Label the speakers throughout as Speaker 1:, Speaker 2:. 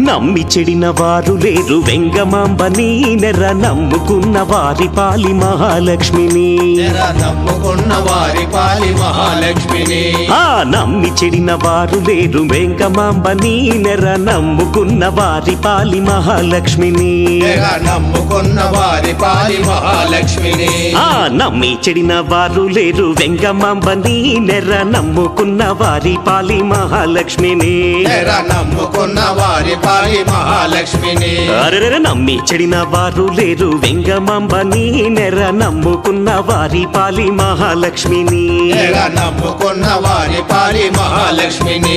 Speaker 1: నమ్మి చెడిన వారు లేరు వెంగమాంబని నెర నమ్ముకున్న వారి పాలి మహాలక్ష్మిని
Speaker 2: తెర నమ్ముకున్న వారి పాలి మహాలక్ష్మిని
Speaker 1: ఆ నమ్మి చెడిన వారు లేరు వెంగమాంబని నెర నమ్ముకున్న వారి పాలి మహాలక్ష్మిని
Speaker 2: తెర నమ్ముకున్న వారి పాలి మహాలక్ష్మిని
Speaker 1: ఆ నమ్మి చెడిన వారు లేరు వెంగమాంబని నెర నమ్ముకున్న వారి పాలి మహాలక్ష్మిని
Speaker 2: తెర నమ్ముకున్న వారి పాలి మహాలక్ష్మిని
Speaker 1: అరెరెర నమ్మి చెడిన వారు లేరు వెంగమాంబని నెర నమ్ముకున్న వారి పాలి మహాలక్ష్మిని
Speaker 2: తెర నమ్ముకున్న వారి పాలి మహాలక్ష్మిని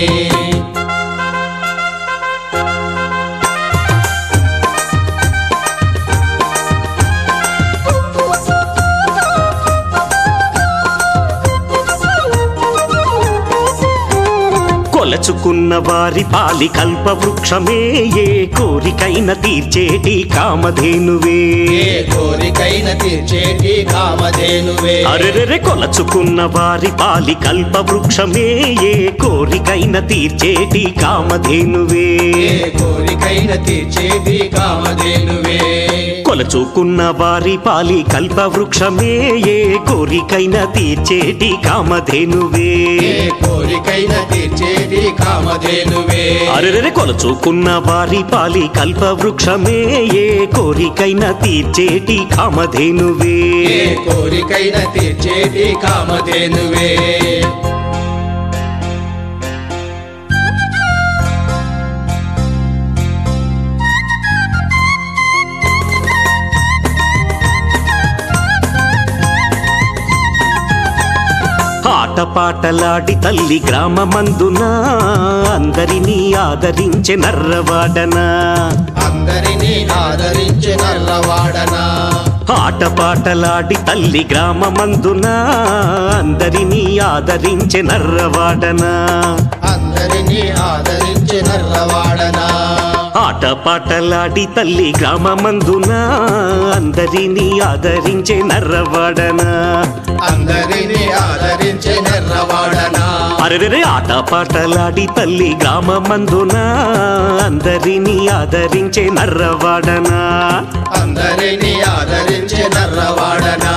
Speaker 1: కొలచుకున్న వారి పాలి కల్ప వృక్షమే ఏ కోరికైన తీర్చేటి కామధేనువే
Speaker 2: ఏ కోరికైన తీర్చేటి కామధేనువే
Speaker 1: అరెరెరె కొలచుకున్న వారి పాలి కల్ప వృక్షమే ఏ కోరికైన తీర్చేటి కామధేనువే
Speaker 2: ఏ కోరికైన తీర్చేటి కామధేనువే
Speaker 1: కొలచుకున్న వారి పాలి కల్ప వృక్షమే ఏ కోరికైన తీర్చేటి కామధేనువే
Speaker 2: ఏ కోరికైన తీర్చేటి కామధేనువే
Speaker 1: అరెరెరె కొలచుకున్న వారి పాలి కల్ప వృక్షమే ఏ కోరికైన తీర్చేటి కామధేనువే
Speaker 2: ఏ కోరికైన తీర్చేటి కామధేనువే
Speaker 1: ఆటపాటలాడి తల్లి గ్రామమందున అందరినీ ఆదరించే నర్రవాడనా
Speaker 2: అందరినీ ఆదరించే నల్లవాడనా
Speaker 1: ఆటపాటలాడి తల్లి గ్రామమందున అందరినీ ఆదరించే నర్రవాడనా
Speaker 2: అందరినీ ఆదరించే నల్లవాడనా
Speaker 1: ఆటపాటలాడి తల్లి గ్రామమందున అందరినీ ఆదరించే నర్రవాడనా
Speaker 2: అందరినీ ఆదరించే నల్లవాడనా
Speaker 1: అరెరెరే ఆటపాటలాడి తల్లి గ్రామమందున అందరినీ ఆదరించే నర్రవాడనా
Speaker 2: అందరినీ ఆదరించే నల్లవాడనా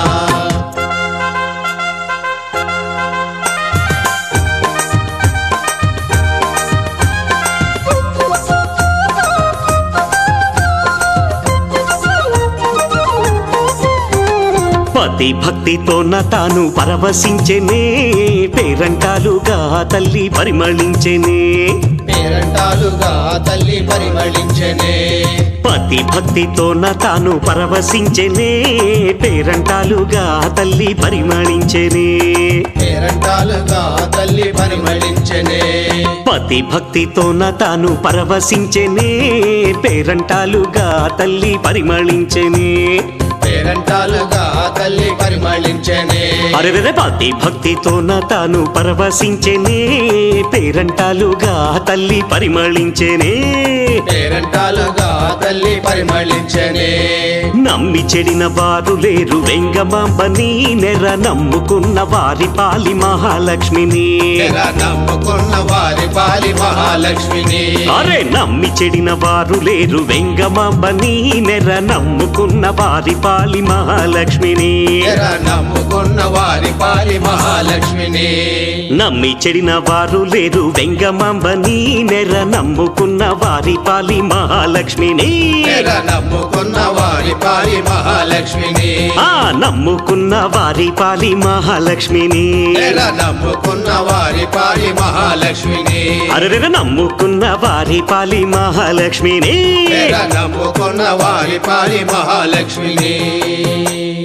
Speaker 1: పతి భక్తితోన తాను పరవశించెనే పేరంటాలుగా తల్లి పరిమళించెనే
Speaker 2: పేరంటాలుగా తల్లి పరిమళించనే
Speaker 1: పతి భక్తితోన తాను పరవశించెనే పేరంటాలుగా తల్లి పరిమళించెనే
Speaker 2: పేరంటాలుగా తల్లి పరిమళించనే
Speaker 1: పతి భక్తితోన తాను పరవశించెనే పేరంటాలుగా తల్లి పరిమళించెనే
Speaker 2: పేరంటాలుగా తల్లి పరిమళించనే
Speaker 1: అరెరెరె పతి భక్తితోన తాను పరవశించెనే పేరంటాలుగా తల్లి పరిమళించెనే
Speaker 2: పేరంటాలుగా తల్లి పరిమళించనే
Speaker 1: నమ్మి చెడిన వారు లేరు వెంగమాంబని నెర నమ్ముకున్న వారి పాలి మహాలక్ష్మిని
Speaker 2: తెర నమ్ముకున్న వారి పాలి మహాలక్ష్మిని
Speaker 1: అరే నమ్మి చెడిన వారు లేరు వెంగమాంబని నెర నమ్ముకున్న వారి పాలి మహాలక్ష్మిని
Speaker 2: తెర నమ్ముకున్న వారి పాలి మహాలక్ష్మిని
Speaker 1: నమ్మి చెడిన వారు లేరు వెంగమాంబని నెర నమ్ముకున్న వారి పాలి మహాలక్ష్మిని
Speaker 2: తెర నమ్ముకున్న వారి పాలి మహాలక్ష్మిని
Speaker 1: ఆ నమ్ముకున్న వారి పాలి మహాలక్ష్మిని
Speaker 2: తెర నమ్ముకున్న వారి పాలి మహాలక్ష్మిని
Speaker 1: అరెరెర నమ్ముకున్న వారి పాలి మహాలక్ష్మిని
Speaker 2: తెర నమ్ముకున్న వారి పాలి మహాలక్ష్మిని